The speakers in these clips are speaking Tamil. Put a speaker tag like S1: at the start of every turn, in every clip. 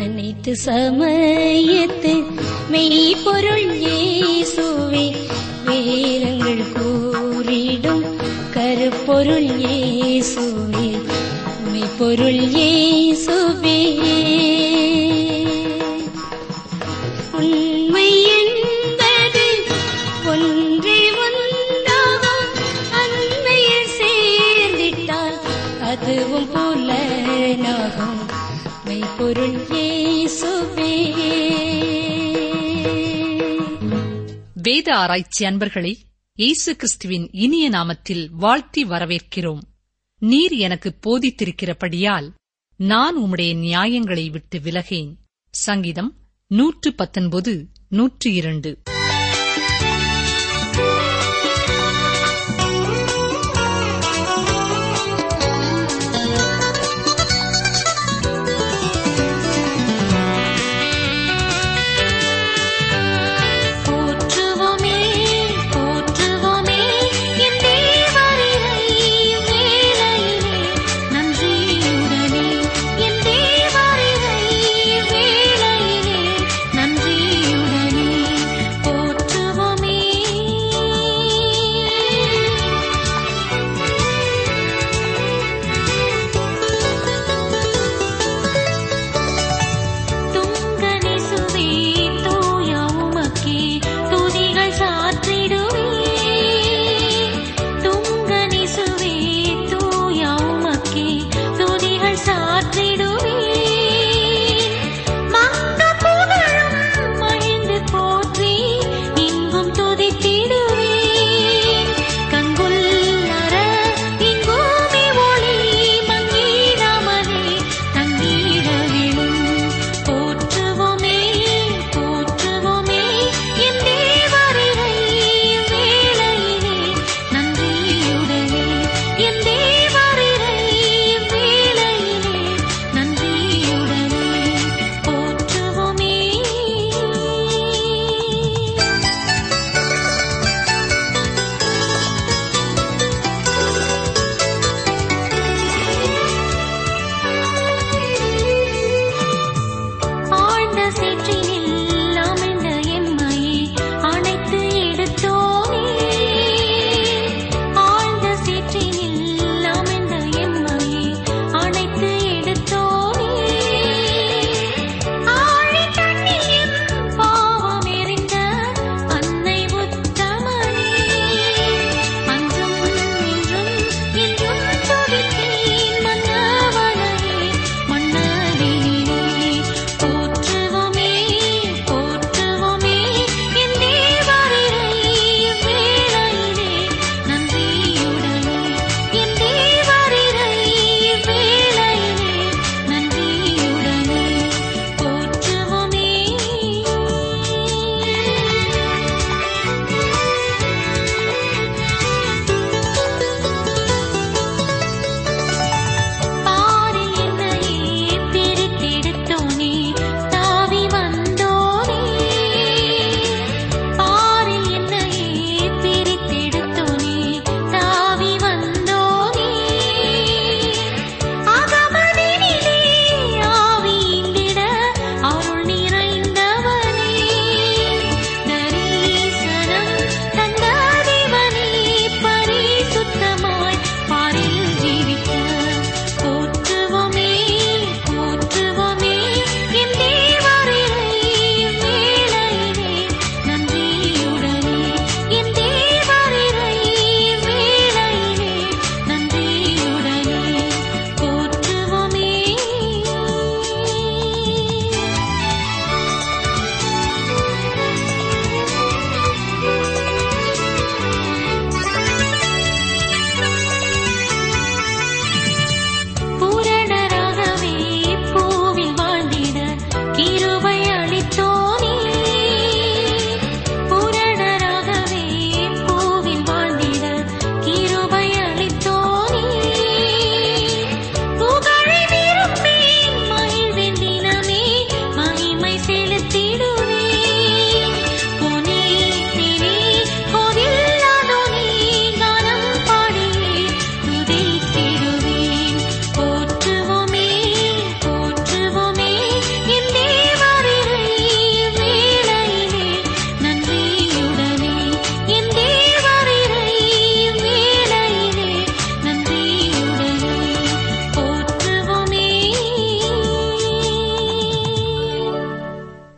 S1: அனைத்து சமயத்து மெய்ப்பொருள் இயேசுவே வேதங்கள் கூறிடும் கருப்பொருள் இயேசுவே மெய்ப்பொருள் இயேசுவே உண்மை என்பது ஒன்றே ஒன்றாகும் அண்மையில் சேர்ந்திட்டால் அதுவும் புலனாகும் மெய்ப்பொருள் இயேசுவே
S2: வேத ஆராய்ச்சி அன்பர்களை இயேசு கிறிஸ்துவின் இனிய நாமத்தில் வாழ்த்தி வரவேற்கிறோம் நீர் எனக்கு போதித்திருக்கிறபடியால் நான் உம்முடைய நியாயங்களை விட்டு விலகேன் சங்கீதம் நூற்று பத்தொன்பது நூற்று இரண்டு
S1: போற்றுவோமே போற்றுவோமே என் தேவரினை வேளையிலே நன்றியுடனே என் தேவரினை வேளையிலே நன்றியுடனே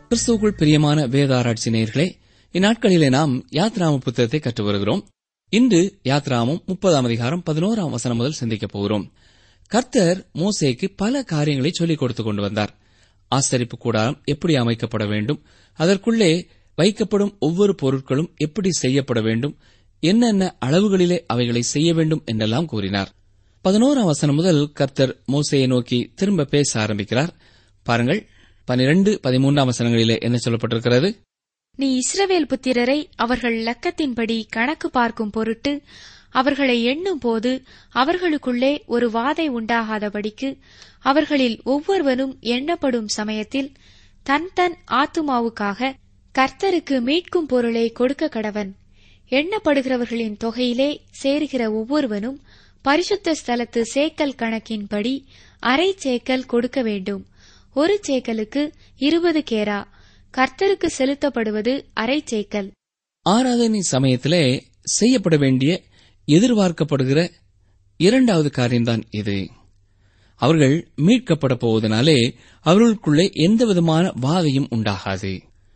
S3: கிறிஸ்துவுக்குள் பிரியமான வேதாராய்ச்சி நேயர்களே இந்நாட்களிலே நாம் யாத்ராம புத்தகத்தை கற்று வருகிறோம் இன்று யாத்ராமம் முப்பதாம் அதிகாரம் பதினோராம் வசனம் முதல் சிந்திக்கப் போகிறோம் கர்த்தர் மோசேக்கு பல காரியங்களை சொல்லிக் கொடுத்து கொண்டு வந்தார் ஆசரிப்பு கூடாரம் எப்படி அமைக்கப்பட வேண்டும் அதற்குள்ளே வைக்கப்படும் ஒவ்வொரு பொருட்களும் எப்படி செய்யப்பட வேண்டும் என்னென்ன அளவுகளிலே அவைகளை செய்ய வேண்டும் என்றெல்லாம் கூறினார் பதினோராம் வசனம் முதல் கர்த்தர் மோசையை நோக்கி திரும்ப பேச ஆரம்பிக்கிறார் பாருங்கள் பனிரெண்டு பதிமூன்றாம் வசனங்களிலே என்ன சொல்லப்பட்டிருக்கிறது
S4: நீ இஸ்ரவேல் புத்திரரை அவர்கள் லக்கத்தின்படி கணக்கு பார்க்கும் பொருட்டு அவர்களை எண்ணும் போது அவர்களுக்குள்ளே ஒரு வாதை உண்டாகாதபடிக்கு அவர்களில் ஒவ்வொருவனும் எண்ணப்படும் சமயத்தில் தன் தன் ஆத்துமாவுக்காக கர்த்தருக்கு மீட்கும் பொருளை கொடுக்க கடவன் எண்ணப்படுகிறவர்களின் தொகையிலே சேருகிற ஒவ்வொருவனும் பரிசுத்த ஸ்தலத்து சேக்கல் கணக்கின்படி அரை சேக்கல் கொடுக்க வேண்டும் ஒரு சேக்கலுக்கு இருபது கேரா கர்த்தருக்கு செலுத்தப்படுவது அரை சேக்கல்
S3: ஆராதனை சமயத்திலே செய்யப்பட வேண்டிய எதிர்பார்க்கப்படுகிற இரண்டாவது காரியம்தான் இது அவர்கள் மீட்கப்பட போவதனாலே அவர்களுக்குள்ளே எந்தவிதமான வாதையும் உண்டாகாது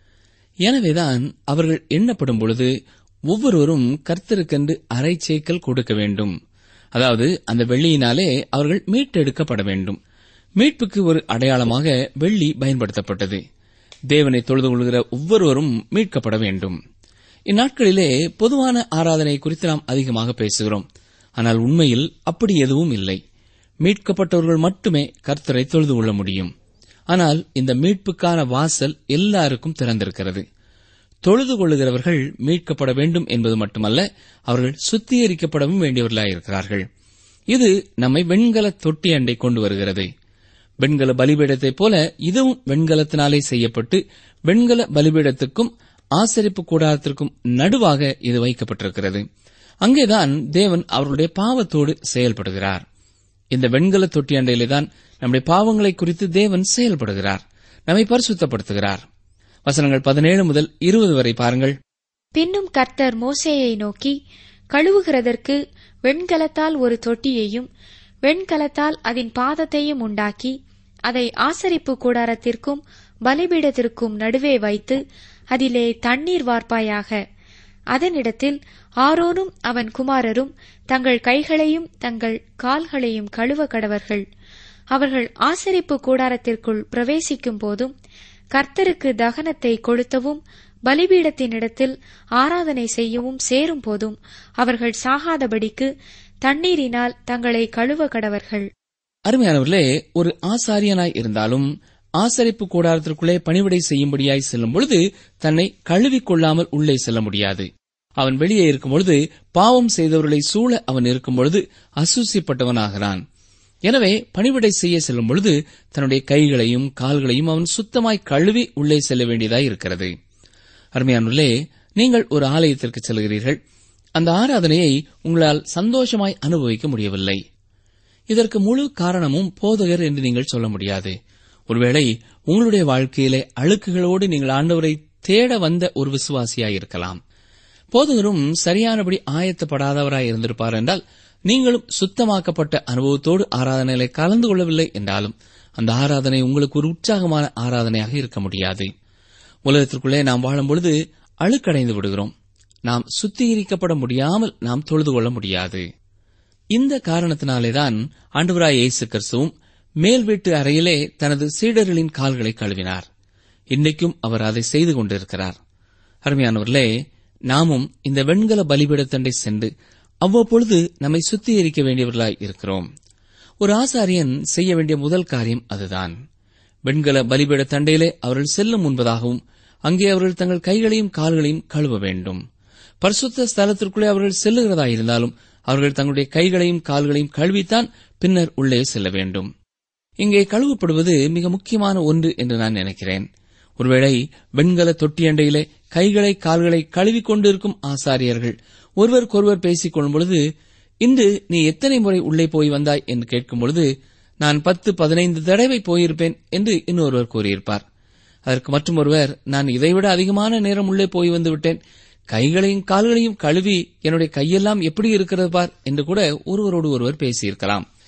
S3: எனவேதான் அவர்கள் எண்ணப்படும் பொழுது ஒவ்வொருவரும் கர்த்தருக்கென்று அரை சேக்கல் கொடுக்க வேண்டும் அதாவது அந்த வெள்ளியினாலே அவர்கள் மீட்டெடுக்கப்பட வேண்டும் மீட்புக்கு ஒரு அடையாளமாக வெள்ளி பயன்படுத்தப்பட்டது தேவனை தொழுது கொள்கிற ஒவ்வொருவரும் மீட்கப்பட வேண்டும் இந்நாட்களிலே பொதுவான ஆராதனை குறித்து நாம் அதிகமாக பேசுகிறோம் ஆனால் உண்மையில் அப்படி எதுவும் இல்லை மீட்கப்பட்டவர்கள் மட்டுமே கர்த்தரை தொழுது கொள்ள முடியும் ஆனால் இந்த மீட்புக்கான வாசல் எல்லாருக்கும் திறந்திருக்கிறது தொழுது கொள்ளுகிறவர்கள் மீட்கப்பட வேண்டும் என்பது மட்டுமல்ல அவர்கள் சுத்திகரிக்கப்படவும் வேண்டியவர்களாயிருக்கிறார்கள் இது நம்மை வெண்கல தொட்டி அண்டை கொண்டு வருகிறது வெண்கல பலிபீடத்தைப் போல இதுவும் வெண்கலத்தினாலே செய்யப்பட்டு வெண்கல பலிபீடத்துக்கும் ஆசரிப்பு கூடாரத்திற்கும் நடுவாக இது வைக்கப்பட்டிருக்கிறது அங்கேதான் தேவன் அவர்களுடைய பாவத்தோடு செயல்படுகிறார் இந்த வெண்கல தொட்டி அண்டையிலே தான் நம்முடைய பாவங்களை குறித்து தேவன் செயல்படுகிறார் நம்மை பரிசுத்தப்படுத்துகிறார் வசனங்கள் பதினேழு முதல் இருபது வரை பாருங்கள்
S4: பின்னும் கர்த்தர் மோசேயை நோக்கி கழுவுகிறதற்கு வெண்கலத்தால் ஒரு தொட்டியையும் வெண்கலத்தால் அதன் பாதத்தையும் உண்டாக்கி அதை ஆசரிப்பு கூடாரத்திற்கும் பலிபீடத்திற்கும் நடுவே வைத்து அதிலே தண்ணீர் வார்ப்பாயாக அதனிடத்தில் ஆரோனும் அவன் குமாரரும் தங்கள் கைகளையும் தங்கள் கால்களையும் கழுவ கடவர்கள் அவர்கள் ஆசரிப்பு கூடாரத்திற்குள் பிரவேசிக்கும் போதும் கர்த்தருக்கு தகனத்தை கொளுத்தவும் பலிபீடத்தினிடத்தில் ஆராதனை செய்யவும் சேரும் போதும் அவர்கள் சாகாதபடிக்கு தண்ணீரினால் தங்களை கழுவ கடவர்கள்
S3: அருமையானவர்களே ஒரு ஆசாரியனாய் இருந்தாலும் ஆசரிப்பு கூடாரத்திற்குள்ளே பணிவிடை செய்யும்படியாய் செல்லும் பொழுது தன்னை கழுவிக் கொள்ளாமல் உள்ளே செல்ல முடியாது அவன் வெளியே இருக்கும் பொழுது பாவம் செய்தவர்களை சூழ அவன் இருக்கும் பொழுது அசூசிப்பட்டவனாகிறான் எனவே பணிவிடை செய்ய செல்லும் பொழுது தன்னுடைய கைகளையும் கால்களையும் அவன் சுத்தமாய் கழுவி உள்ளே செல்ல வேண்டியதாய் இருக்கிறது அருமையானுள்ளே நீங்கள் ஒரு ஆலயத்திற்கு செல்கிறீர்கள் அந்த ஆராதனையை உங்களால் சந்தோஷமாய் அனுபவிக்க முடியவில்லை இதற்கு முழு காரணமும் போதகர் என்று நீங்கள் சொல்ல முடியாது ஒருவேளை உங்களுடைய வாழ்க்கையிலே அழுக்குகளோடு நீங்கள் ஆண்டவரை தேட வந்த ஒரு விசுவாசியாய் இருக்கலாம் போதகரும் சரியானபடி ஆயத்தப்படாதவராய் இருந்திருப்பார் என்றால் நீங்களும் சுத்தமாக்கப்பட்ட அனுபவத்தோடு ஆராதனைகளை கலந்து கொள்ளவில்லை என்றாலும் அந்த ஆராதனை உங்களுக்கு ஒரு உற்சாகமான ஆராதனையாக இருக்க முடியாது உலகத்திற்குள்ளே நாம் வாழும் பொழுது அழுக்கடைந்து விடுகிறோம் நாம் சுத்திகரிக்கப்பட முடியாமல் நாம் தொழுது கொள்ள முடியாது இந்த காரணத்தினாலேதான் ஆண்டவராய் இயேசு கிறிஸ்துவும் மேல் வீட்டு அறையிலே தனது சீடர்களின் கால்களை கழுவினார் இன்றைக்கும் அவர் அதை செய்து கொண்டிருக்கிறார் அருமையானவர்களே நாமும் இந்த வெண்கல பலிபீடத்தண்டை சென்று அவ்வப்பொழுது நம்மை சுத்திகரிக்க வேண்டியவர்களாய் இருக்கிறோம் ஒரு ஆசாரியன் செய்ய வேண்டிய முதல் காரியம் அதுதான் வெண்கல பலிபீட தண்டையிலே அவர்கள் செல்லும் முன்பதாகவும் அங்கே அவர்கள் தங்கள் கைகளையும் கால்களையும் கழுவ வேண்டும் பரிசுத்த ஸ்தலத்திற்குள்ளே அவர்கள் செல்லுகிறதாயிருந்தாலும் அவர்கள் தங்களுடைய கைகளையும் கால்களையும் கழுவித்தான் பின்னர் உள்ளே செல்ல வேண்டும் இங்கே கழுவப்படுவது மிக முக்கியமான ஒன்று என்று நான் நினைக்கிறேன் ஒருவேளை வெண்கல தொட்டியண்டையிலே கைகளை கால்களை கழுவிக் கொண்டிருக்கும் ஆசாரியர்கள் ஒருவருக்கொருவர் பேசிக் கொள்ளும் பொழுது இன்று நீ எத்தனை முறை உள்ளே போய் வந்தாய் என்று கேட்கும் பொழுது நான் பத்து பதினைந்து தடவை போயிருப்பேன் என்று இன்னொருவர் கூறியிருப்பார் அதற்கு மற்றும் ஒருவர் நான் இதைவிட அதிகமான நேரம் உள்ளே போய் வந்து விட்டேன் கைகளையும் கால்களையும் கழுவி என்னுடைய கையெல்லாம் எப்படி இருக்கிறது பார் என்று கூட ஒருவரோடு ஒருவர் பேசியிருக்கலாம்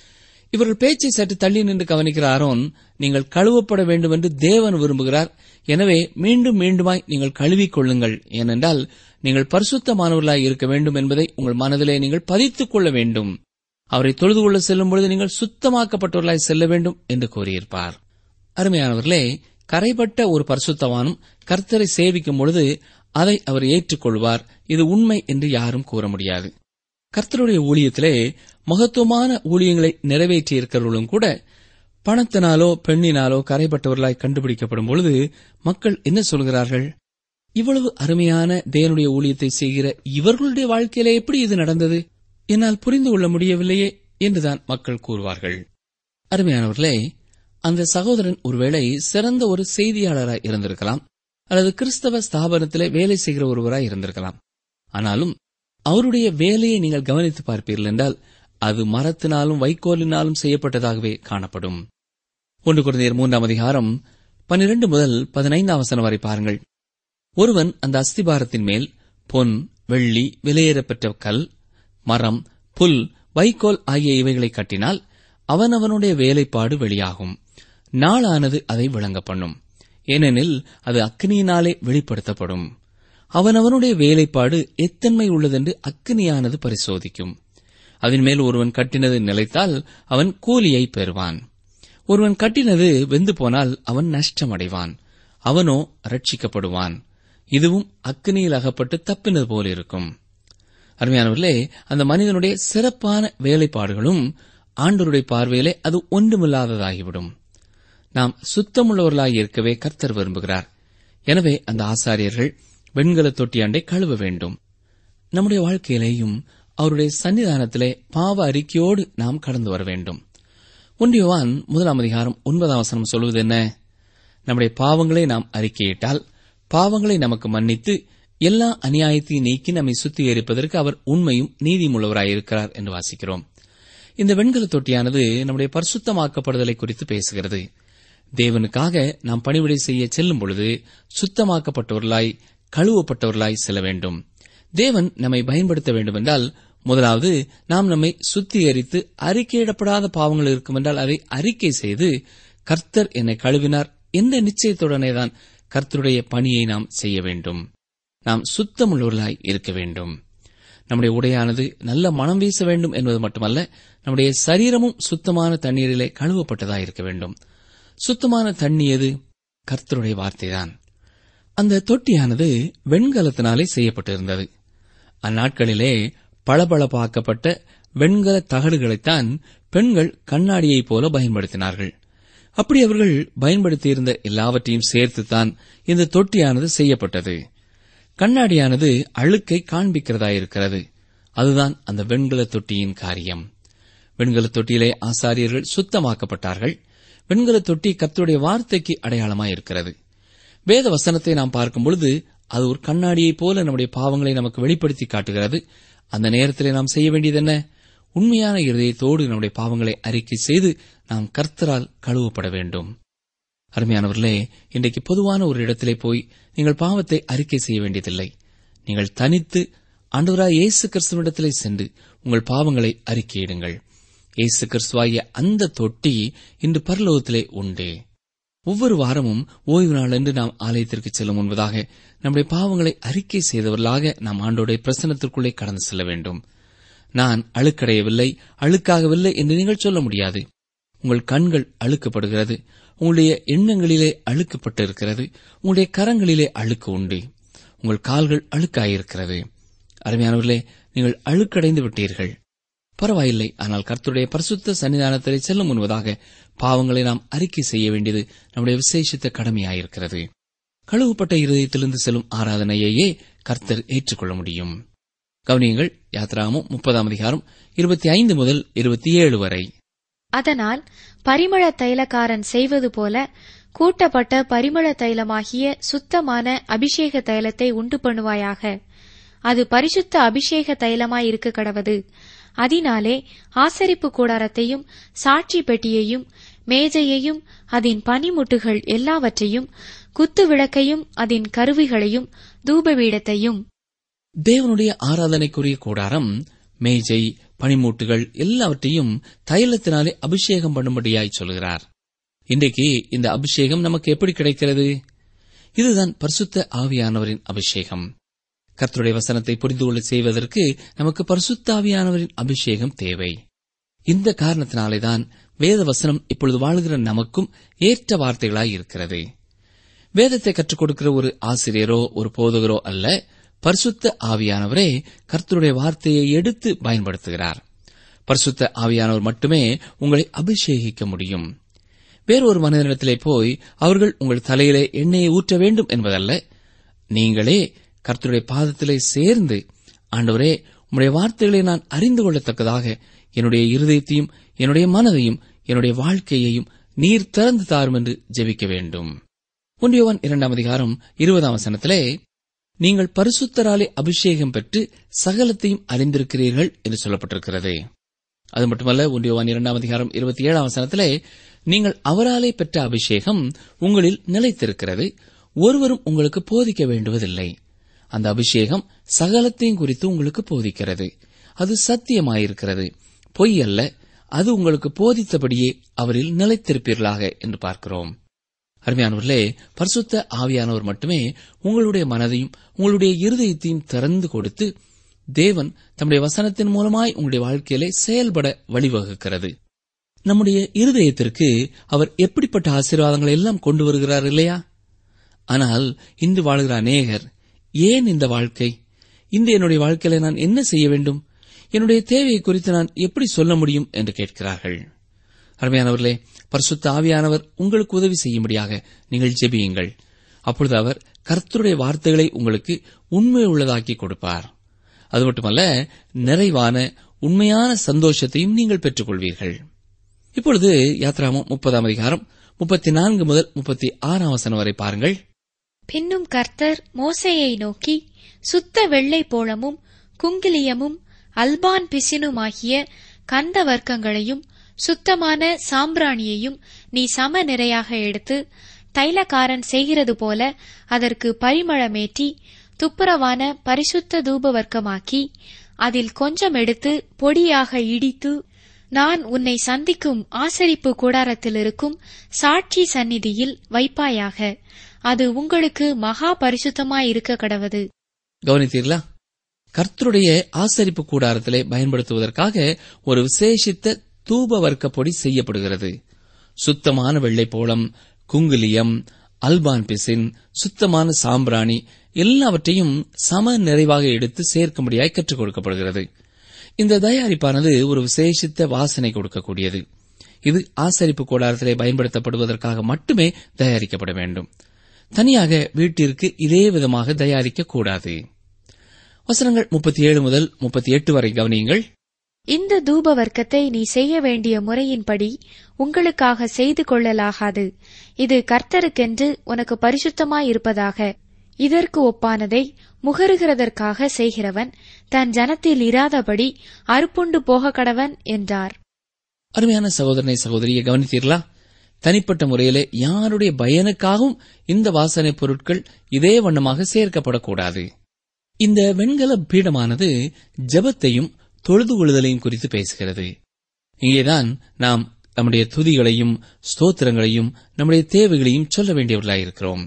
S3: இவர்கள் பேச்சை சற்று தள்ளி நின்று கவனிக்கிற ஆரோன் நீங்கள் கழுவப்பட வேண்டும் என்று தேவன் விரும்புகிறார் எனவே மீண்டும் மீண்டுமாய் நீங்கள் கழுவிக் கொள்ளுங்கள் ஏனென்றால் நீங்கள் பரிசுத்தமானவர்களாய் இருக்க வேண்டும் என்பதை உங்கள் மனதிலே நீங்கள் பதித்துக் கொள்ள வேண்டும் அவரை தொழுது கொள்ள செல்லும் பொழுது நீங்கள் சுத்தமாக்கப்பட்டவர்களாய் செல்ல வேண்டும் என்று கூறியிருப்பார் அருமையானவர்களே கரைபட்ட ஒரு பரிசுத்தவானும் கர்த்தரை சேவிக்கும் பொழுது அதை அவர் ஏற்றுக்கொள்வார் இது உண்மை என்று யாரும் கூற முடியாது கர்த்தருடைய ஊழியத்திலே மகத்துவமான ஊழியங்களை நிறைவேற்றியிருக்கிறவர்களும் கூட பணத்தினாலோ பெண்ணினாலோ கரைப்பட்டவர்களாய் கண்டுபிடிக்கப்படும் பொழுது மக்கள் என்ன சொல்கிறார்கள் இவ்வளவு அருமையான தேவனுடைய ஊழியத்தை செய்கிற இவர்களுடைய வாழ்க்கையிலே எப்படி இது நடந்தது என்னால் புரிந்து கொள்ள முடியவில்லையே என்றுதான் மக்கள் கூறுவார்கள் அருமையானவர்களே அந்த சகோதரன் ஒருவேளை சிறந்த ஒரு செய்தியாளராய் இருந்திருக்கலாம் அல்லது கிறிஸ்தவ ஸ்தாபனத்திலே வேலை செய்கிற ஒருவராய் இருந்திருக்கலாம் ஆனாலும் அவருடைய வேலையை நீங்கள் கவனித்து பார்ப்பீர்கள் என்றால் அது மரத்தினாலும் வைக்கோலினாலும் செய்யப்பட்டதாகவே காணப்படும் ஒன்று குழந்தையர் மூன்றாம் அதிகாரம் பன்னிரண்டு முதல் பதினைந்தாம் வசனம் வரை பாருங்கள் ஒருவன் அந்த அஸ்திபாரத்தின் மேல் பொன் வெள்ளி விலையேறப்பெற்ற கல் மரம் புல் வைக்கோல் ஆகிய இவைகளை கட்டினால் அவனவனுடைய வேலைப்பாடு வெளியாகும் நாளானது அதை விளங்க பண்ணும் ஏனெனில் அது அக்னியினாலே வெளிப்படுத்தப்படும் அவனவனுடைய வேலைப்பாடு எத்தன்மை உள்ளதென்று அக்னியானது பரிசோதிக்கும் அதன் மேல் ஒருவன் கட்டினது நிலைத்தால் அவன் கூலியை பெறுவான் ஒருவன் கட்டினது வெந்து போனால் அவன் நஷ்டமடைவான் அவனோ ரட்சிக்கப்படுவான் இதுவும் அக்னியில் அகப்பட்டு தப்பினது போல இருக்கும் அருமையானவர்களே அந்த மனிதனுடைய சிறப்பான வேலைப்பாடுகளும் ஆண்டவருடைய பார்வையிலே அது ஒன்றுமில்லாததாகிவிடும் நாம் சுத்தமுள்ளவர்களாய் இருக்கவே கர்த்தர் விரும்புகிறார் எனவே அந்த ஆசாரியர்கள் வெண்கல தொட்டியாண்டை கழுவ வேண்டும் நம்முடைய வாழ்க்கையிலேயும் அவருடைய சன்னிதானத்திலே பாவ அறிக்கையோடு நாம் கடந்து வர வேண்டும் ஒன்றியவான் முதலாம் அதிகாரம் ஒன்பதாம் வசனம் சொல்வது என்ன நம்முடைய பாவங்களை நாம் அறிக்கையிட்டால் பாவங்களை நமக்கு மன்னித்து எல்லா அநியாயத்தையும் நீக்கி நம்மை சுத்திகரிப்பதற்கு அவர் உண்மையும் நீதிமுள்ளவராயிருக்கிறார் என்று வாசிக்கிறோம் இந்த வெண்கல தொட்டியானது நம்முடைய பரிசுத்தமாக்கப்படுதலை குறித்து பேசுகிறது தேவனுக்காக நாம் பணிவிடை செய்ய செல்லும் பொழுது சுத்தமாக்கப்பட்டவர்களாய் கழுவப்பட்டவர்களாய் செல்ல வேண்டும் தேவன் நம்மை பயன்படுத்த வேண்டுமென்றால் முதலாவது நாம் நம்மை சுத்திகரித்து அறிக்கையிடப்படாத பாவங்கள் இருக்குமென்றால் அதை அறிக்கை செய்து கர்த்தர் என்னை கழுவினார் என்ற நிச்சயத்துடனேதான் கர்த்தருடைய பணியை நாம் செய்ய வேண்டும் நாம் சுத்தமுள்ளவர்களாய் இருக்க வேண்டும் நம்முடைய உடையானது நல்ல மனம் வீச வேண்டும் என்பது மட்டுமல்ல நம்முடைய சரீரமும் சுத்தமான தண்ணீரிலே கழுவப்பட்டதாய் இருக்க வேண்டும் சுத்தமான தண்ணி எது கர்த்தருடைய வார்த்தைதான் அந்த தொட்டியானது வெண்கலத்தினாலே செய்யப்பட்டிருந்தது அந்நாட்களிலே பளபளப்பாக்கப்பட்ட வெண்கல தகடுகளைத்தான் பெண்கள் கண்ணாடியைப் போல பயன்படுத்தினார்கள் அப்படி அவர்கள் பயன்படுத்தியிருந்த எல்லாவற்றையும் சேர்த்துத்தான் இந்த தொட்டியானது செய்யப்பட்டது கண்ணாடியானது அழுக்கை காண்பிக்கிறதாயிருக்கிறது அதுதான் அந்த வெண்கல தொட்டியின் காரியம் வெண்கல தொட்டியிலே ஆசாரியர்கள் சுத்தமாக்கப்பட்டார்கள் வெண்கல தொட்டி கர்த்தருடைய வார்த்தைக்கு அடையாளமாயிருக்கிறது வேத வசனத்தை நாம் பார்க்கும் பொழுது அது ஒரு கண்ணாடியைப் போல நம்முடைய பாவங்களை நமக்கு வெளிப்படுத்தி காட்டுகிறது அந்த நேரத்திலே நாம் செய்ய வேண்டியது என்ன உண்மையான இருதயத்தோடு நம்முடைய பாவங்களை அறிக்கை செய்து நாம் கர்த்தரால் கழுவப்பட வேண்டும் அருமையானவர்களே இன்றைக்கு பொதுவான ஒரு இடத்திலே போய் நீங்கள் பாவத்தை அறிக்கை செய்ய வேண்டியதில்லை நீங்கள் தனித்து ஆண்டவராய் இயேசு கிறிஸ்துவிடத்திலே சென்று உங்கள் பாவங்களை அறிக்கையிடுங்கள் இயேசு கிறிஸ்துவாகிய அந்த தொட்டி இன்று பரலோகத்திலே உண்டு ஒவ்வொரு வாரமும் ஓய்வு நாள் என்று நாம் ஆலயத்திற்கு செல்லும் முன்பதாக நம்முடைய பாவங்களை அறிக்கை செய்தவர்களாக நாம் ஆண்டோடைய பிரசனத்திற்குள்ளே கடந்து செல்ல வேண்டும் நான் அழுக்கடையவில்லை அழுக்காகவில்லை என்று நீங்கள் சொல்ல முடியாது உங்கள் கண்கள் அழுக்கப்படுகிறது உங்களுடைய எண்ணங்களிலே அழுக்கப்பட்டிருக்கிறது உங்களுடைய கரங்களிலே அழுக்கு உண்டு உங்கள் கால்கள் அழுக்காயிருக்கிறது அருமையானவர்களே நீங்கள் அழுக்கடைந்து விட்டீர்கள் பரவாயில்லை ஆனால் கர்த்தருடைய பரிசுத்த சன்னிதானத்திலே செல்லும் முன்பதாக பாவங்களை நாம் அறிக்கை செய்ய வேண்டியது நம்முடைய விசேஷித்த கடமையாயிருக்கிறது கழுவப்பட்ட இருதயத்திலிருந்து செல்லும் ஆராதனையையே கர்த்தர் ஏற்றுக்கொள்ள முடியும் கவனியங்கள் யாத்ராமம் முப்பதாம் அதிகாரம் இருபத்தி ஐந்து முதல் இருபத்தி ஏழு வரை
S4: அதனால் பரிமள தைலக்காரன் செய்வது போல கூட்டப்பட்ட பரிமள தைலமாகிய சுத்தமான அபிஷேக தைலத்தை உண்டு பண்ணுவாயாக அது பரிசுத்த அபிஷேக தைலமாய் இருக்க கடவது அதனாலே ஆசரிப்பு கூடாரத்தையும் சாட்சி பெட்டியையும் மேஜையையும் அதன் பனிமுட்டுகள் எல்லாவற்றையும் குத்து விளக்கையும் அதன் கருவிகளையும் தூபபீடத்தையும்
S3: தேவனுடைய ஆராதனைக்குரிய கூடாரம் மேஜை பனிமூட்டுகள் எல்லாவற்றையும் தைலத்தினாலே அபிஷேகம் பண்ணும்படியாய் சொல்கிறார் இன்றைக்கு இந்த அபிஷேகம் நமக்கு எப்படி கிடைக்கிறது இதுதான் பரிசுத்த ஆவியானவரின் அபிஷேகம் கர்த்தருடைய வசனத்தை புரிந்து கொள்ள செய்வதற்கு நமக்கு பரிசுத்த ஆவியானவரின் அபிஷேகம் தேவை இந்த காரணத்தினாலேதான் வேத வசனம் இப்பொழுது வாழ்கிற நமக்கும் ஏற்ற வார்த்தைகளாய் இருக்கிறது வேதத்தை கற்றுக் கொடுக்கிற ஒரு ஆசிரியரோ ஒரு போதகரோ அல்ல பரிசுத்த ஆவியானவரே கர்த்தருடைய வார்த்தையை எடுத்து பயன்படுத்துகிறார் பரிசுத்த ஆவியானவர் மட்டுமே உங்களை அபிஷேகிக்க முடியும் வேறொரு மனிதனிடத்திலே போய் அவர்கள் உங்கள் தலையிலே எண்ணெயை ஊற்ற வேண்டும் என்பதல்ல நீங்களே கர்த்தருடைய பாதத்திலே சேர்ந்து ஆண்டவரே உம்முடைய வார்த்தைகளை நான் அறிந்து கொள்ளத்தக்கதாக என்னுடைய இருதயத்தையும் என்னுடைய மனதையும் என்னுடைய வாழ்க்கையையும் நீர் திறந்து தாரும் என்று ஜெபிக்க வேண்டும் ஒன்றியவன் இரண்டாம் அதிகாரம் இருபதாம் வசனத்திலே நீங்கள் பரிசுத்தராலே அபிஷேகம் பெற்று சகலத்தையும் அறிந்திருக்கிறீர்கள் என்று சொல்லப்பட்டிருக்கிறது அது மட்டுமல்ல ஒன்றியவான் இரண்டாம் அதிகாரம் இருபத்தி ஏழாம் வசனத்திலே நீங்கள் அவராலே பெற்ற அபிஷேகம் உங்களில் நிலைத்திருக்கிறது ஒருவரும் உங்களுக்கு போதிக்க வேண்டுவதில்லை அந்த அபிஷேகம் சகலத்தையும் குறித்து உங்களுக்கு போதிக்கிறது அது சத்தியமாயிருக்கிறது பொய் அல்ல அது உங்களுக்கு போதித்தபடியே அவரில் நிலைத்திருப்பீர்களாக என்று பார்க்கிறோம் அருமையானவர்களே பரிசுத்த ஆவியானவர் மட்டுமே உங்களுடைய மனதையும் உங்களுடைய இருதயத்தையும் திறந்து கொடுத்து தேவன் தம்முடைய வசனத்தின் மூலமாய் உங்களுடைய வாழ்க்கையிலே செயல்பட வழிவகுக்கிறது நம்முடைய இருதயத்திற்கு அவர் எப்படிப்பட்ட ஆசீர்வாதங்களை எல்லாம் கொண்டு வருகிறார் இல்லையா ஆனால் இன்று வாழ்கிற அநேகர் ஏன் இந்த வாழ்க்கை இந்த என்னுடைய வாழ்க்கையில நான் என்ன செய்ய வேண்டும் என்னுடைய தேவையை குறித்து நான் எப்படி சொல்ல முடியும் என்று கேட்கிறார்கள் அருமையானவர்களே பரிசுத்த ஆவியானவர் உங்களுக்கு உதவி செய்யும்படியாக நீங்கள் ஜெபியுங்கள் அப்பொழுது அவர் கர்த்தருடைய வார்த்தைகளை உங்களுக்கு உண்மை உள்ளதாக்கி கொடுப்பார் அது மட்டுமல்ல நிறைவான உண்மையான சந்தோஷத்தையும் நீங்கள் பெற்றுக்கொள்வீர்கள் இப்பொழுது யாத்ராமம் முப்பதாம் அதிகாரம் முப்பத்தி நான்கு முதல் முப்பத்தி ஆறாம் வசனம் வரை பாருங்கள்
S4: பின்னும் கர்த்தர் மோசேயை நோக்கி சுத்த வெள்ளை போளமும் குங்கிலியமும் அல்பான் பிசினுமாகிய கந்த வர்க்கங்களையும் சுத்தமான சாம்பிராணியையும் நீ சம நிறையாக எடுத்து தைலக்காரன் செய்கிறது போல அதற்கு பரிமளமேற்றி துப்புரவான பரிசுத்த தூப வர்க்கமாக்கி அதில் கொஞ்சம் எடுத்து பொடியாக இடித்து நான் உன்னை சந்திக்கும் ஆசரிப்பு கூடாரத்தில் இருக்கும் சாட்சி சந்நிதியில் வைப்பாயாக அது உங்களுக்கு மகா பரிசுத்தமாயிருக்க கடவது
S3: கவனித்தீர்களா கர்த்தருடைய ஆசரிப்பு கூடாரத்திலே பயன்படுத்துவதற்காக ஒரு விசேஷித்த தூப வர்க்க பொடி செய்யப்படுகிறது சுத்தமான வெள்ளை போளம் குங்குலியம் அல்பான் பிசின் சுத்தமான சாம்பிராணி எல்லாவற்றையும் சம நிறைவாக எடுத்து சேர்க்கும்படியாய் கற்றுக் கொடுக்கப்படுகிறது இந்த தயாரிப்பானது ஒரு விசேஷித்த வாசனை கொடுக்கக்கூடியது இது ஆசரிப்பு கூடாரத்திலே பயன்படுத்தப்படுவதற்காக மட்டுமே தயாரிக்கப்பட வேண்டும் தனியாக வீட்டிற்கு இதே விதமாக தயாரிக்க கூடாது வசனங்கள் முப்பத்தி ஏழு முதல் முப்பத்தி எட்டு வரை கவனியுங்கள்
S4: இந்த தூப வர்க்கத்தை நீ செய்ய வேண்டிய முறையின்படி உங்களுக்காக செய்து கொள்ளலாகாது இது கர்த்தருக்கென்று உனக்கு பரிசுத்தமாயிருப்பதாக இதற்கு ஒப்பானதை முகருகிறதற்காக செய்கிறவன் தன் ஜனத்தில் இராதபடி அறுப்புண்டு போக கடவன் என்றார்
S3: அருமையான சகோதரனை சகோதரியை கவனித்தீர்களா தனிப்பட்ட முறையிலே யாருடைய பயனுக்காகவும் இந்த வாசனை பொருட்கள் இதே வண்ணமாக சேர்க்கப்படக்கூடாது இந்த வெண்கல பீடமானது ஜெபத்தையும் தொழுது கொள்ளுதலையும் குறித்து பேசுகிறது இங்கேதான் நாம் நம்முடைய துதிகளையும் ஸ்தோத்திரங்களையும் நம்முடைய தேவைகளையும் சொல்ல வேண்டியவர்களாயிருக்கிறோம்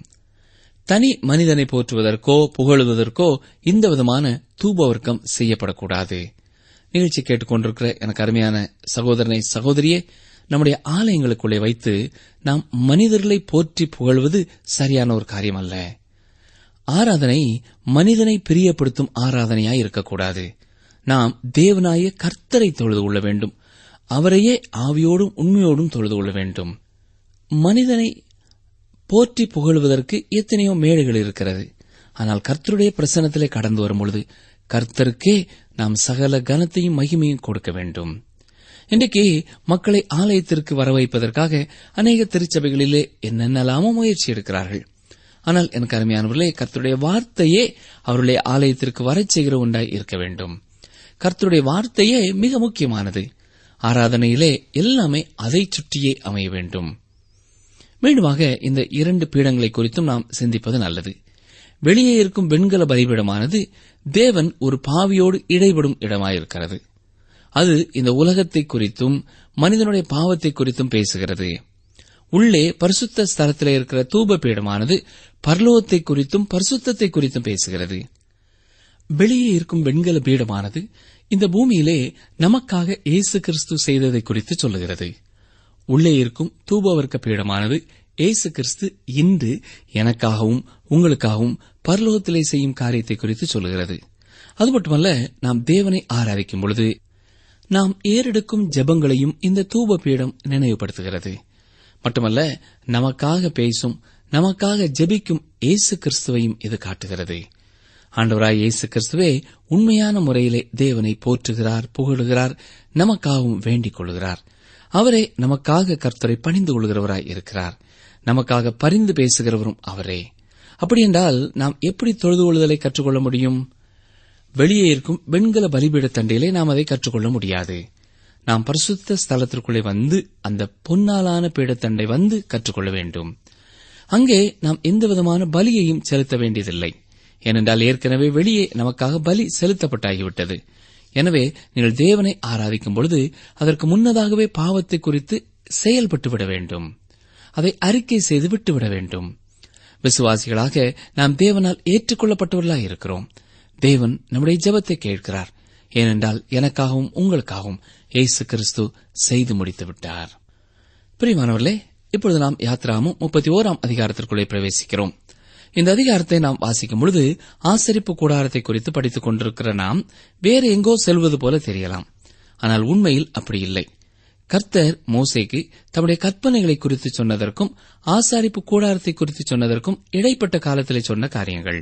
S3: தனி மனிதனை போற்றுவதற்கோ புகழுவதற்கோ இந்த விதமான தூபவர்க்கம் செய்யப்படக்கூடாது நிகழ்ச்சி கேட்டுக்கொண்டிருக்கிற எனக்கு அருமையான சகோதரனை சகோதரியே நம்முடைய ஆலயங்களுக்குள்ளே வைத்து நாம் மனிதர்களை போற்றி புகழ்வது சரியான ஒரு காரியம் அல்ல ஆராதனை மனிதனை பிரியப்படுத்தும் ஆராதனையாய் இருக்கக்கூடாது நாம் தேவனாய கர்த்தரை தொழுது கொள்ள வேண்டும் அவரையே ஆவியோடும் உண்மையோடும் தொழுது கொள்ள வேண்டும் மனிதனை போற்றி புகழுவதற்கு எத்தனையோ மேடைகள் இருக்கிறது ஆனால் கர்த்தருடைய பிரசனத்திலே கடந்து வரும் பொழுது கர்த்தருக்கே நாம் சகல கனத்தையும் மகிமையும் கொடுக்க வேண்டும் இன்றைக்கு மக்களை ஆலயத்திற்கு வர வைப்பதற்காக அநேக திருச்சபைகளிலே என்னென்னலாமோ முயற்சி எடுக்கிறார்கள் ஆனால் எனக்கு அருமையானவர்களே கர்த்தருடைய வார்த்தையே அவருடைய ஆலயத்திற்கு வரச் செய்கிற ஒன்றாய் இருக்க வேண்டும் கர்த்தருடைய வார்த்தையே மிக முக்கியமானது ஆராதனையிலே எல்லாமே அதைச் சுற்றியே அமைய வேண்டும் மீண்டுமாக இந்த இரண்டு பீடங்களை குறித்தும் நாம் சிந்திப்பது நல்லது வெளியே இருக்கும் வெண்கல பலிபீடமானது தேவன் ஒரு பாவியோடு இடைபடும் இடமாயிருக்கிறது அது இந்த உலகத்தை குறித்தும் மனிதனுடைய பாவத்தை குறித்தும் பேசுகிறது உள்ளே பரிசுத்த ஸ்தலத்திலே இருக்கிற தூப பீடமானது பரலோகத்தை குறித்தும் பரிசுத்தத்தை குறித்தும் பேசுகிறது வெளியே இருக்கும் வெண்கல பீடமானது இந்த பூமியிலே நமக்காக இயேசு கிறிஸ்து செய்ததை குறித்து சொல்லுகிறது உள்ளே இருக்கும் தூபவர்க்க பீடமானது இயேசு கிறிஸ்து இன்று எனக்காகவும் உங்களுக்காகவும் பரலோகத்திலே செய்யும் காரியத்தை குறித்து சொல்லுகிறது அது மட்டுமல்ல நாம் தேவனை ஆராதிக்கும் பொழுது நாம் ஏறெடுக்கும் ஜெபங்களையும் இந்த தூப பீடம் நினைவுபடுத்துகிறது மட்டுமல்ல நமக்காக பேசும் நமக்காக ஜெபிக்கும் இயேசு கிறிஸ்துவையும் இது காட்டுகிறது ஆண்டவராய் இயேசு கிறிஸ்துவே உண்மையான முறையிலே தேவனை போற்றுகிறார் புகழுகிறார் நமக்காகவும் வேண்டிக் கொள்கிறார் அவரே நமக்காக கர்த்தரை பணிந்து கொள்கிறவராய் இருக்கிறார் நமக்காக பரிந்து பேசுகிறவரும் அவரே அப்படியென்றால் நாம் எப்படி தொழுது கொள்ளுதலை கற்றுக்கொள்ள முடியும் வெளியே இருக்கும் வெண்கல பலிபீட தண்டையிலே நாம் அதை கற்றுக்கொள்ள முடியாது நாம் பரிசுத்த ஸ்தலத்திற்குள்ளே வந்து அந்த பொன்னாலான பீடத்தண்டை வந்து கற்றுக்கொள்ள வேண்டும் அங்கே நாம் எந்த விதமான பலியையும் செலுத்த வேண்டியதில்லை ஏனென்றால் ஏற்கனவே வெளியே நமக்காக பலி செலுத்தப்பட்டாகிவிட்டது எனவே நீங்கள் தேவனை ஆராதிக்கும் பொழுது அதற்கு முன்னதாகவே பாவத்தை குறித்து செயல்பட்டு விட வேண்டும் அதை அறிக்கை செய்து விட்டுவிட வேண்டும் விசுவாசிகளாக நாம் தேவனால் ஏற்றுக்கொள்ளப்பட்டவர்களாய் இருக்கிறோம் தேவன் நம்முடைய ஜெபத்தை கேட்கிறார் ஏனென்றால் எனக்காகவும் உங்களுக்காகவும் இயேசு கிறிஸ்து செய்து முடித்து விட்டார் பிரியமானவர்களே இப்பொழுது நாம் யாத்ராமும் முப்பத்தி ஓராம் அதிகாரத்திற்குள்ளே பிரவேசிக்கிறோம் இந்த அதிகாரத்தை நாம் வாசிக்கும் பொழுது ஆசரிப்பு கூடாரத்தை குறித்து படித்துக் கொண்டிருக்கிற நாம் வேறு எங்கோ செல்வது போல தெரியலாம் ஆனால் உண்மையில் அப்படி இல்லை கர்த்தர் மோசேக்கு தம்முடைய கற்பனைகளை குறித்து சொன்னதற்கும் ஆசாரிப்பு கூடாரத்தை குறித்து சொன்னதற்கும் இடைப்பட்ட காலத்திலே சொன்ன காரியங்கள்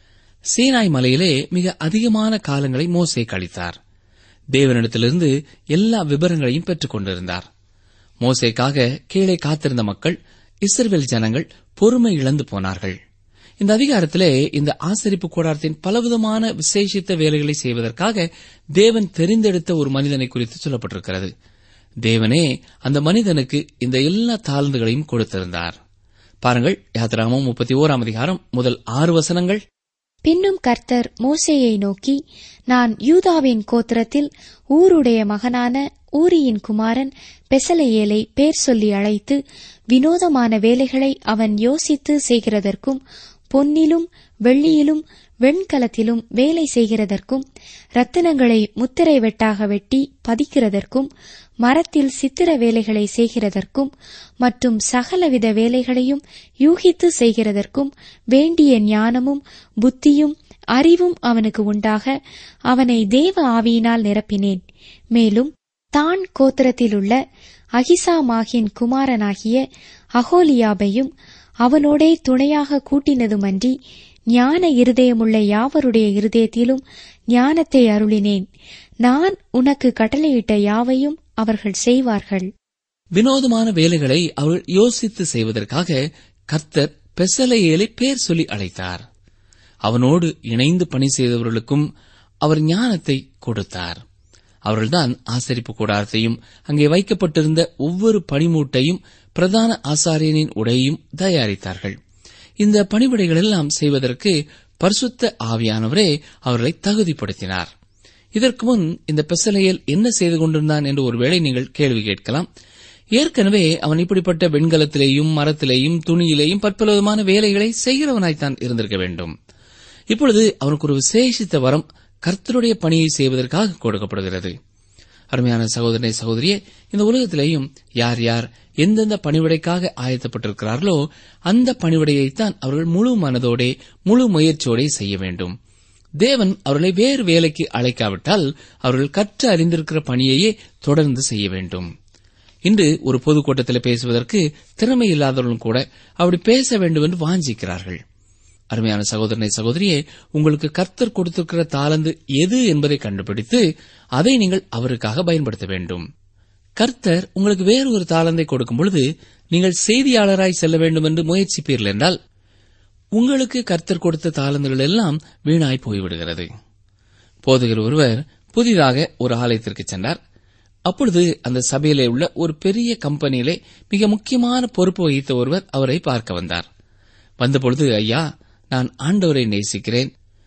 S3: சீனாய் மலையிலே மிக அதிகமான காலங்களை மோசே கழித்தார் தேவனிடத்திலிருந்து எல்லா விவரங்களையும் பெற்றுக் கொண்டிருந்தார் மோசேக்காக கீழே காத்திருந்த மக்கள் இஸ்ரவேல் ஜனங்கள் பொறுமை இழந்து போனார்கள் இந்த அதிகாரத்திலே இந்த ஆசரிப்பு கூடாரத்தின் பலவிதமான விசேஷித்த வேலைகளை செய்வதற்காக தேவன் தெரிந்தெடுத்த ஒரு மனிதனை குறித்து சொல்லப்பட்டிருக்கிறது தேவனே அந்த மனிதனுக்கு இந்த எல்லா தாழ்ந்துகளையும் கொடுத்திருந்தார் பாருங்கள் யாத்திராமம் முப்பத்தி ஓராம் அதிகாரம் முதல் ஆறு வசனங்கள்
S4: பின்னும் கர்த்தர் மோசேயை நோக்கி நான் யூதாவின் கோத்திரத்தில் ஊருடைய மகனான ஊரியின் குமாரன் பெசலையேலை பேர் சொல்லி அழைத்து வினோதமான வேலைகளை அவன் யோசித்து செய்கிறதற்கும் பொன்னிலும் வெள்ளியிலும் வெண்கலத்திலும் வேலை செய்கிறதற்கும் ரத்தினங்களை முத்திரை வெட்டாக வெட்டி பதிக்கிறதற்கும் மரத்தில் சித்திர வேலைகளை செய்கிறதற்கும் மற்றும் சகலவித வேலைகளையும் யூகித்து செய்கிறதற்கும் வேண்டிய ஞானமும் புத்தியும் அறிவும் அவனுக்கு உண்டாக அவனை தேவ ஆவியினால் நிரப்பினேன் மேலும் தான் கோத்திரத்திலுள்ள அகிசாமாகின் குமாரனாகிய அகோலியாபையும் அவனோடே துணையாக கூட்டினதுமன்றி ஞான இருதயமுள்ள யாவருடைய இருதயத்திலும் ஞானத்தை அருளினேன் நான் உனக்கு கட்டளையிட்ட யாவையும் அவர்கள் செய்வார்கள்
S3: வினோதமான வேலைகளை அவர்கள் யோசித்து செய்வதற்காக கர்த்தர் பெசலையேலை பேர் சொல்லி அழைத்தார் அவனோடு இணைந்து பணி செய்தவர்களுக்கும் அவர் ஞானத்தை கொடுத்தார் அவர்கள்தான் ஆசரிப்பு கூடாரத்தையும் அங்கே வைக்கப்பட்டிருந்த ஒவ்வொரு பணிமூட்டையும் பிரதான ஆசாரியனின் உடையையும் தயாரித்தார்கள் இந்த பணிவிடைகள் எல்லாம் செய்வதற்கு பரிசுத்த ஆவியானவரே அவர்களை தகுதிப்படுத்தினார் இதற்கு முன் இந்த பெசலையல் என்ன செய்து கொண்டிருந்தான் என்று ஒருவேளை நீங்கள் கேள்வி கேட்கலாம் ஏற்கனவே அவன் இப்படிப்பட்ட வெண்கலத்திலேயும் மரத்திலேயும் துணியிலேயும் பற்பலவிதமான வேலைகளை செய்கிறவனாய்த்தான் இருந்திருக்க வேண்டும் இப்பொழுது அவனுக்கு ஒரு விசேஷித்த வரம் கர்த்தருடைய பணியை செய்வதற்காக கொடுக்கப்படுகிறது அருமையான சகோதரனை சகோதரியே இந்த உலகத்திலேயும் யார் யார் எந்தெந்த பணிவிடைக்காக ஆயத்தப்பட்டிருக்கிறார்களோ அந்த பணிவிடையைத்தான் அவர்கள் முழு மனதோடே முழு முயற்சியோடே செய்ய வேண்டும் தேவன் அவர்களை வேறு வேலைக்கு அழைக்காவிட்டால் அவர்கள் கற்று அறிந்திருக்கிற பணியையே தொடர்ந்து செய்ய வேண்டும் இன்று ஒரு பொதுக்கூட்டத்தில் பேசுவதற்கு திறமை இல்லாதவர்களும் கூட அப்படி பேச வேண்டும் என்று வாஞ்சிக்கிறார்கள் அருமையான சகோதரனை சகோதரியே உங்களுக்கு கர்த்தர் கொடுத்திருக்கிற தாளந்து எது என்பதை கண்டுபிடித்து அதை நீங்கள் அவருக்காக பயன்படுத்த வேண்டும் கர்த்தர் உங்களுக்கு வேறு ஒரு தாளந்தை கொடுக்கும் பொழுது நீங்கள் செய்தியாளராய் செல்ல வேண்டும் என்று முயற்சிப்பீர்கள் என்றால் உங்களுக்கு கர்த்தர் கொடுத்த தாளந்துகள் எல்லாம் வீணாய் போய்விடுகிறது போதுகிற ஒருவர் புதிதாக ஒரு ஆலயத்திற்கு சென்றார் அப்பொழுது அந்த சபையிலே உள்ள ஒரு பெரிய கம்பெனியிலே மிக முக்கியமான பொறுப்பு வகித்த ஒருவர் அவரை பார்க்க வந்தார் வந்தபொழுது ஐயா நான் ஆண்டவரை நேசிக்கிறேன்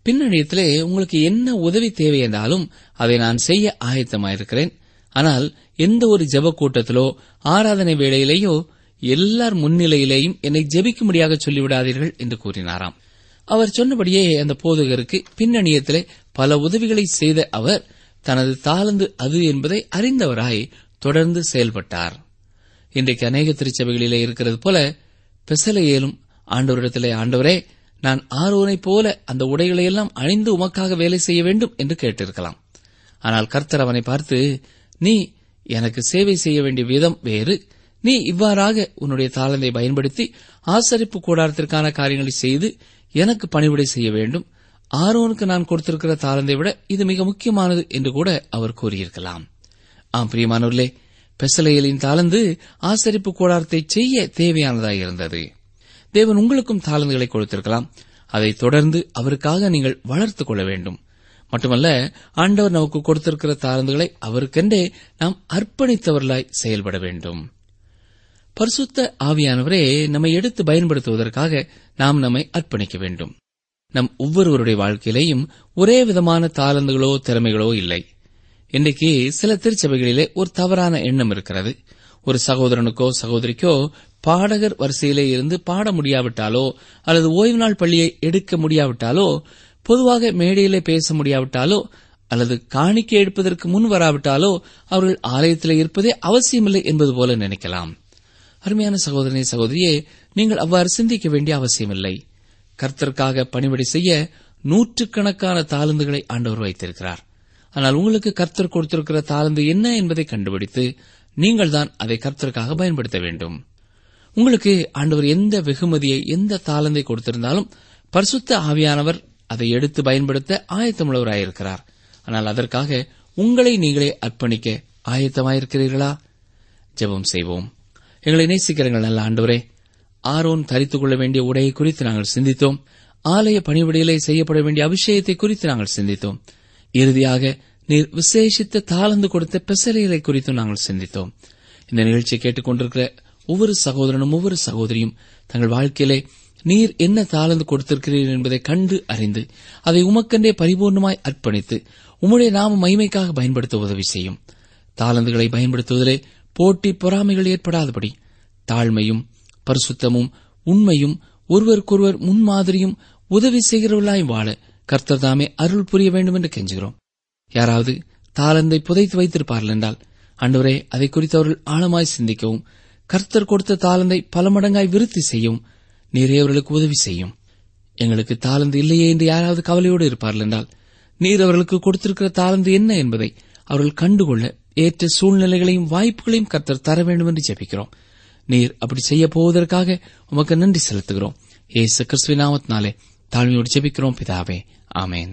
S3: பின்னணியத்திலே உங்களுக்கு என்ன உதவி தேவை என்றாலும் அதை நான் செய்ய ஆயத்தமாயிருக்கிறேன் ஆனால் எந்த ஒரு ஜெப கூட்டத்திலோ ஆராதனை வேளையிலேயோ எல்லார் முன்னிலையிலேயும் என்னை ஜெபிக்கும்படியாக சொல்லிவிடாதீர்கள் என்று கூறினாராம் அவர் சொன்னபடியே அந்த போதகருக்கு பின்னணியத்திலே பல உதவிகளை செய்த அவர் தனது தாளந்து அது என்பதை அறிந்தவராய் தொடர்ந்து செயல்பட்டார் இன்றைக்கு அநேக திருச்சபைகளிலே இருக்கிறது போல பெசலையேலும் ஆண்டவரிடத்திலே ஆண்டவரே நான் ஆரோனைப் போல அந்த உடைகளை எல்லாம் அணிந்து உமக்காக வேலை செய்ய வேண்டும் என்று கேட்டிருக்கலாம் ஆனால் கர்த்தர் அவனை பார்த்து நீ எனக்கு சேவை செய்ய வேண்டிய விதம் வேறு நீ இவ்வாறாக உன்னுடைய தாளந்தை பயன்படுத்தி ஆசரிப்பு கூடாரத்திற்கான காரியங்களை செய்து எனக்கு பணிவிடை செய்ய வேண்டும் ஆரோனுக்கு நான் கொடுத்திருக்கிற தாளந்தை விட இது மிக முக்கியமானது என்று கூட அவர் கூறியிருக்கலாம் ஆம் பிரியமானவர்களே பெசலையலின் தாளந்து ஆசரிப்பு கூடாரத்தை செய்ய தேவையானதாய் இருந்தது தேவன் உங்களுக்கும் தாளந்துகளை கொடுத்திருக்கலாம் அதை தொடர்ந்து அவருக்காக நீங்கள் வளர்த்துக் கொள்ள வேண்டும் மட்டுமல்ல ஆண்டவர் நமக்கு கொடுத்திருக்கிற தாளந்துகளை அவருக்கென்றே நாம் அர்ப்பணித்தவர்களாய் செயல்பட வேண்டும் பரிசுத்த ஆவியானவரே நம்மை எடுத்து பயன்படுத்துவதற்காக நாம் நம்மை அர்ப்பணிக்க வேண்டும் நம் ஒவ்வொருவருடைய வாழ்க்கையிலேயும் ஒரே விதமான தாளந்துகளோ திறமைகளோ இல்லை இன்றைக்கு சில திருச்சபைகளிலே ஒரு தவறான எண்ணம் இருக்கிறது ஒரு சகோதரனுக்கோ சகோதரிக்கோ பாடகர் வரிசையிலே இருந்து பாட முடியாவிட்டாலோ அல்லது ஓய்வு நாள் பள்ளியை எடுக்க முடியாவிட்டாலோ பொதுவாக மேடையிலே பேச முடியாவிட்டாலோ அல்லது காணிக்கை எடுப்பதற்கு முன் வராவிட்டாலோ அவர்கள் ஆலயத்தில் இருப்பதே அவசியமில்லை என்பது போல நினைக்கலாம் அருமையான சகோதரனே சகோதரியே நீங்கள் அவ்வாறு சிந்திக்க வேண்டிய அவசியமில்லை கர்த்தருக்காக பணிவிடை செய்ய நூற்றுக்கணக்கான தாளந்துகளை ஆண்டவர் வைத்திருக்கிறார் ஆனால் உங்களுக்கு கர்த்தர் கொடுத்திருக்கிற தாளந்து என்ன என்பதை கண்டுபிடித்து நீங்கள் தான் அதை கர்த்தருக்காக பயன்படுத்த வேண்டும் உங்களுக்கு ஆண்டவர் எந்த வெகுமதியை எந்த தாளந்தை கொடுத்திருந்தாலும் பரிசுத்த ஆவியானவர் அதை எடுத்து பயன்படுத்த ஆயத்தமுள்ளவராயிருக்கிறார் ஆனால் அதற்காக உங்களை நீங்களே அர்ப்பணிக்க ஆயத்தமாயிருக்கிறீர்களா ஜெபம் செய்வோம் எங்களை நேசிக்கிறங்கள் நல்ல ஆண்டவரே ஆரோன் தரித்துக் கொள்ள வேண்டிய உடையை குறித்து நாங்கள் சிந்தித்தோம் ஆலய பணிவிடையிலே செய்யப்பட வேண்டிய அபிஷேகத்தை குறித்து நாங்கள் சிந்தித்தோம் இறுதியாக நீர் விசேஷித்த தாளந்து கொடுத்த பெசலைகளை குறித்தும் நாங்கள் சிந்தித்தோம் இந்த நிகழ்ச்சியை கேட்டுக்கொண்டிருக்கிற ஒவ்வொரு சகோதரனும் ஒவ்வொரு சகோதரியும் தங்கள் வாழ்க்கையிலே நீர் என்ன தாளந்து கொடுத்திருக்கிறீர் என்பதை கண்டு அறிந்து அதை உமக்கென்றே பரிபூர்ணமாய் அர்ப்பணித்து உம்முடைய நாம மகிமைக்காக பயன்படுத்த உதவி செய்யும் தாளந்துகளை பயன்படுத்துவதிலே போட்டி பொறாமைகள் ஏற்படாதபடி தாழ்மையும் பரிசுத்தமும் உண்மையும் ஒருவருக்கொருவர் முன்மாதிரியும் உதவி செய்கிறவர்களாய் வாழ கர்த்தர் தாமே அருள் புரிய வேண்டும் என்று கெஞ்சுகிறோம் யாராவது தாளந்தை புதைத்து வைத்திருப்பார்கள் என்றால் அன்றுவரே அதை குறித்து அவர்கள் ஆழமாய் சிந்திக்கவும் கர்த்தர் கொடுத்த தாளந்தை பல மடங்காய் விருத்தி செய்யவும் நீரே அவர்களுக்கு உதவி செய்யும் எங்களுக்கு தாளந்து இல்லையே என்று யாராவது கவலையோடு இருப்பார்கள் என்றால் நீர் அவர்களுக்கு கொடுத்திருக்கிற தாளந்து என்ன என்பதை அவர்கள் கண்டுகொள்ள ஏற்ற சூழ்நிலைகளையும் வாய்ப்புகளையும் கர்த்தர் தர வேண்டும் என்று ஜெபிக்கிறோம் நீர் அப்படி செய்ய போவதற்காக உமக்கு நன்றி செலுத்துகிறோம் ஏசு கிறிஸ்துவின் நாமத்தினாலே தாழ்மையோடு ஜெபிக்கிறோம் பிதாவே ஆமேன்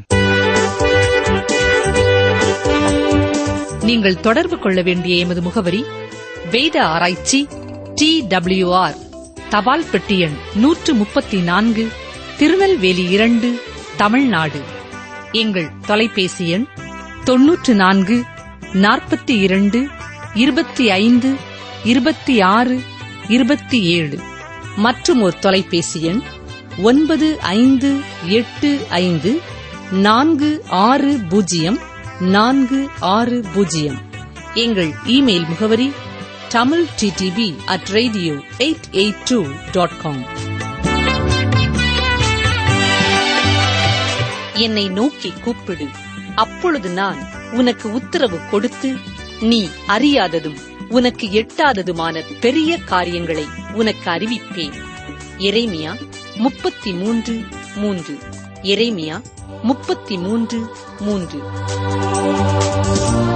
S2: நீங்கள் தொடர்பு கொள்ள வேண்டிய எமது முகவரி வேத ஆராய்ச்சி டி ஆர் தபால் பெட்டி எண் நூற்று முப்பத்தி நான்கு திருநெல்வேலி இரண்டு தமிழ்நாடு எங்கள் தொலைபேசி எண் தொன்னூற்று நான்கு நாற்பத்தி இரண்டு இருபத்தி ஐந்து இருபத்தி ஆறு இருபத்தி ஏழு மற்றும் ஒரு தொலைபேசி எண் ஒன்பது ஐந்து எட்டு ஐந்து நான்கு ஆறு பூஜ்ஜியம் நான்கு ஆறு பூஜ்ஜியம் எங்கள் இமெயில் முகவரி Tamil TTV at radio eight eight two dot com என்னை நோக்கி கூப்பிடு அப்பொழுது நான் உனக்கு உத்தரவு கொடுத்து நீ அறியாததும் உனக்கு எட்டாததுமான பெரிய காரியங்களை உனக்கு அறிவிப்பேன் எரேமியா முப்பத்தி மூன்று மூன்று எரேமியா முப்பத்தி மூன்று மூன்று